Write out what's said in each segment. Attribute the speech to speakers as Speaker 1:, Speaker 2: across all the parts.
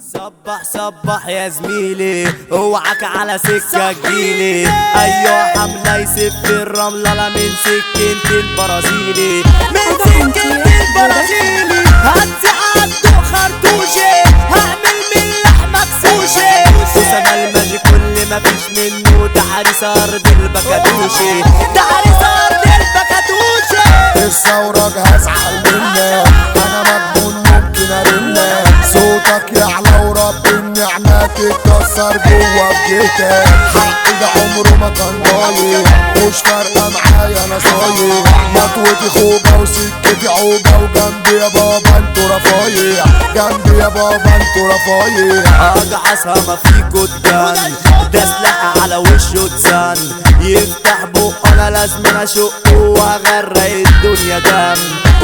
Speaker 1: صبح صبح يا زميلي اوعك على سكة تجيلي ايوه حملة يسف الرملة لا من سكة البرازيلي من سكة البرازيلي هدي عالدو خرطوشي هعمل من لحمك سوشي وسما الماجي كل ما فيش منه ده حارس ارض البكاتوشي ده حارس ارض البكاتوشي
Speaker 2: الثورة جهاز علمنا انا مجنون ممكن ارنا صوتك يعلى ورب النعمة تتكسر جوا بجيتك حقي ده عمره ما كان ضايع مش فارقة معايا انا صايع مطوتي خوجة وسكتي عوجة وجنبي يا بابا انتوا رفايع جنبي يا بابا انتوا رفايع
Speaker 1: حاجة حصامة في قدام ده سلاح على وشه تسان يفتح بقه انا لازم أنا اشقه واغرق الدنيا دم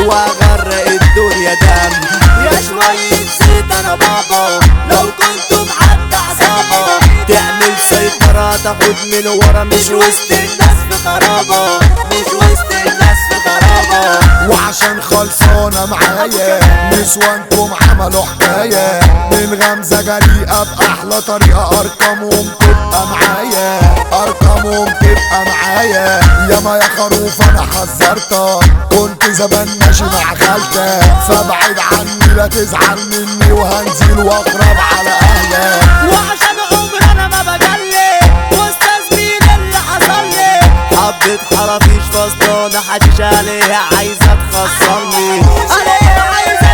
Speaker 1: واغرق الدنيا دم يا شوية زيت انا بابا لو كنتم حد عصابة تعمل سيطرة تاخد من ورا مش وسط الناس في خرابة مش وسط الناس في خرابة
Speaker 2: وعشان خلصانة معايا نسوانكم عملوا حكاية من غمزة جريئة بأحلى طريقة أرقامهم تبقى معايا أرقامهم تبقى معايا ياما يا خروف أنا حذرتك كنت زمان ماشي مع خالتك فابعد عني لا تزعل مني وهنزل وأقرب على أهلك
Speaker 1: وعشان عمر انا ما بجلي واستاذ مين اللي حصل لي حبة حرافيش فصلانة حشيش عليها عايزة تخسرني عليها عايزة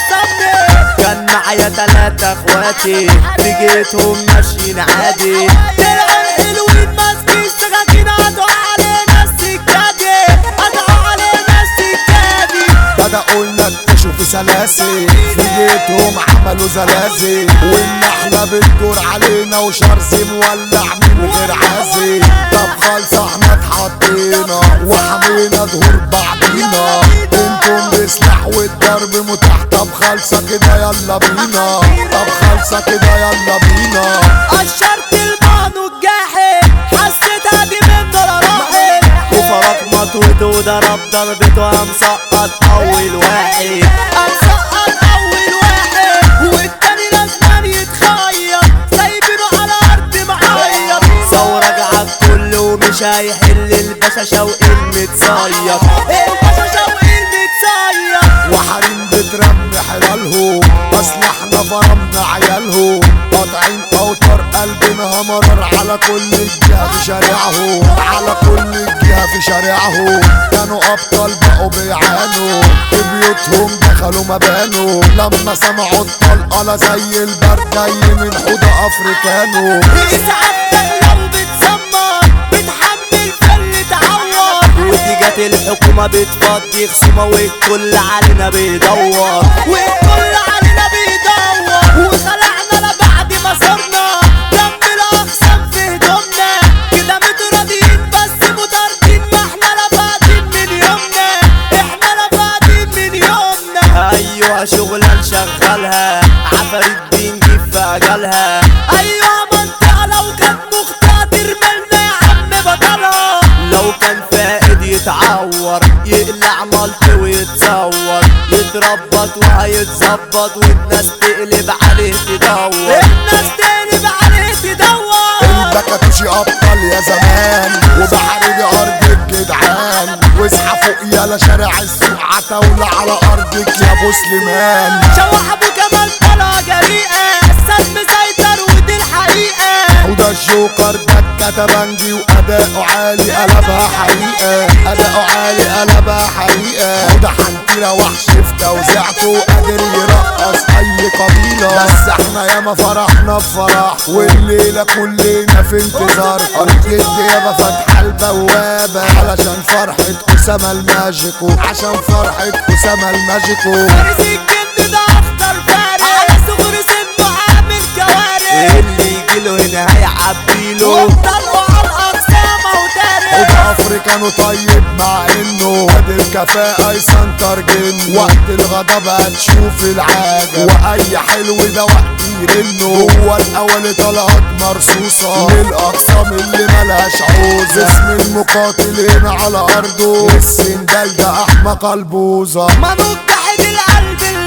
Speaker 1: تخسرني كان معايا تلاتة اخواتي لقيتهم ماشيين عادي طلعوا حلوين ماسكين سكاكين قطعوا علينا السكادي قطعوا علينا السكادي
Speaker 2: بدأوا ينتشوا في سلاسل في بيتهم عملوا زلازل وإن احنا بتدور علينا وشرز مولع من غير عازل طب خالصة احنا اتحطينا وحمينا ظهور بعضينا انتم بسلاح والضرب متاح طب خالصة كده يلا بينا طب خالصة كده يلا بينا
Speaker 1: قشرت المانو الجاحد حسيتها دي منه راحت وفرق مطوته وضرب ضربته قام سقط اول واحد قام سقط اول واحد والتاني لازم يتخيط سايبينه على ارض معيط ثورة على الكل ومش هيحل الباشا شوقي المتصيط الباشا شوقي المتصيط
Speaker 2: وحريم بترمي حلالهم اصل احنا فرمنا عيالهم قاطعين اوتر قلبنا مرر على كل الجهة في شارعهم على كل الجهة في شارعهم كانوا ابطال بقوا بيعانوا في بيوتهم دخلوا مبانوا لما سمعوا الطلقة لا زي البرد جاي من حوض افريكانو
Speaker 1: سعادتك لو بتسمر بتحمل فل تعور ودي جت الحكومة بتفضي خصومة والكل علينا بيدور والكل علينا بيدور وخلعنا لبعد ما صرنا جنب الأقسام في هدومنا كده متراضيين بس مطاردين ما احنا لا فاضيين من يومنا احنا لا فاضيين من يومنا ايوه شغلة نشغلها عفاريت بنجيب في اجلها ايوه منطقة لو كان مختار مالنا يا عم بطلها لو كان فائد يتعور يقلع ملط ويتصور يتربط وهيتظبط والناس تقلب عليه تدور الناس تقلب عليه تدور
Speaker 2: البكاتوشي ابطال يا زمان وبحر دي ارض الجدعان واسحفوا يالا شارع السوق عتاولة على ارضك يا ابو سليمان
Speaker 1: شوح ابو كمال طلع جريئة السد مسيطر ودي الحقيقة
Speaker 2: وده الجوكر ده الكتبنجي واداؤه عالي قلبها حقيقة اداؤه عالي قلبها حقيقة وده حنكيرة وحش في توزيعته قادر يرقص اي قبيلة بس احنا ياما فرحنا بفرح والليلة كلنا في انتظار ارض الديابة فاتحة البوابة علشان فرحة اسامة الماجيكو عشان فرحة اسامة الماجيكو
Speaker 1: فارس الجند ده اخطر فارس على صغر سنه عامل كوارث اللي يجيله هنا هيعبيله وطلقوا على الاقسام وتاريخ
Speaker 2: وده افريكانو طيب مع انه قد الكفاءة يسنتر جن وقت الغضب هتشوف العاجة واي حلو ده وقت يرنه هو الاول طلعت مرصوصة للاقسام اللي ملهاش عوز اسم المقاتل هنا على ارضه السندال ده احمق البوظة
Speaker 1: ما نجحت القلب اللي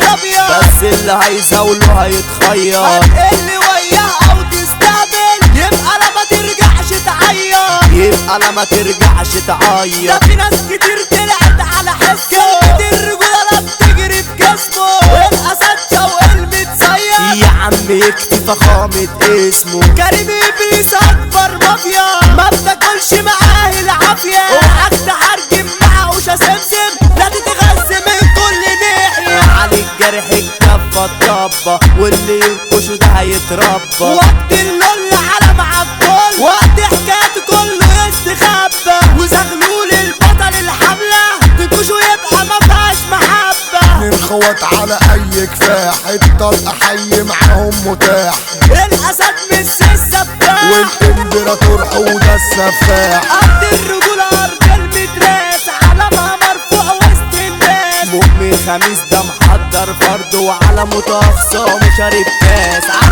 Speaker 1: الابيض بس اللي هيزاوله هيتخير اللي وياه او تستقبل يبقى لما ترجعش تعيط يبقى لما ترجعش تعيط ده في ناس كتير طلعت على حسه كتير رجوله لا بتجري في جسمه الاسد شوق المتصير يا عم يكفي فخامة اسمه كريم ابليس اكبر مافيا ما بتاكلش معاه العافية اوعك تحرجم معه سمسم لا تتغذى من كل ناحية عليك جرح الكفة الطبة واللي ينكشه ده هيتربى وقت اللول على مع الكل وقت حكايته كله يستخبى وزغلول البطل الحملة تنكشه يبقى ما فيهاش محبة
Speaker 2: نخوت على اي كفاح الطلقة حي معاهم متاح
Speaker 1: الاسد مش السفاح
Speaker 2: والامبراطور حودة السفاح
Speaker 1: قد الرجولة ارض المدراس علمها مرفوع وسط الناس مؤمن خميس ده محضر فرد وعلمه تخصم شارب كاس